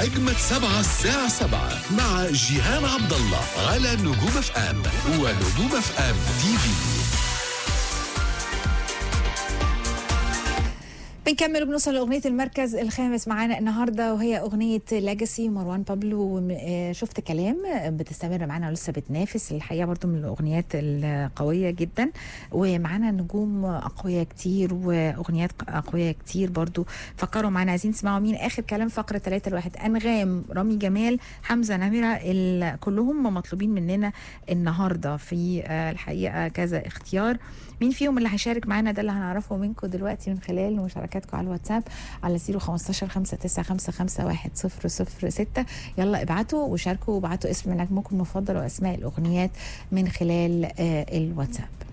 أجمد سبعة الساعة سبعة مع جيهان عبد الله على نجوم اف ام ونجوم اف ام تي في بنكمل وبنوصل لاغنيه المركز الخامس معانا النهارده وهي اغنيه لاجاسي مروان بابلو آه، شفت كلام بتستمر معانا ولسه بتنافس الحقيقه برضو من الاغنيات القويه جدا ومعانا نجوم اقوياء كتير واغنيات اقوياء كتير برضو فكروا معانا عايزين تسمعوا مين اخر كلام فقره 3 الواحد انغام رامي جمال حمزه نمره ال- كلهم مطلوبين مننا النهارده في آه، الحقيقه كذا اختيار مين فيهم اللي هيشارك معانا ده اللي هنعرفه منكم دلوقتي من خلال مشاركاتكم على الواتساب على 015 5955 10006 يلا ابعتوا وشاركوا وابعتوا اسم نجمكم المفضل واسماء الاغنيات من خلال آه، الواتساب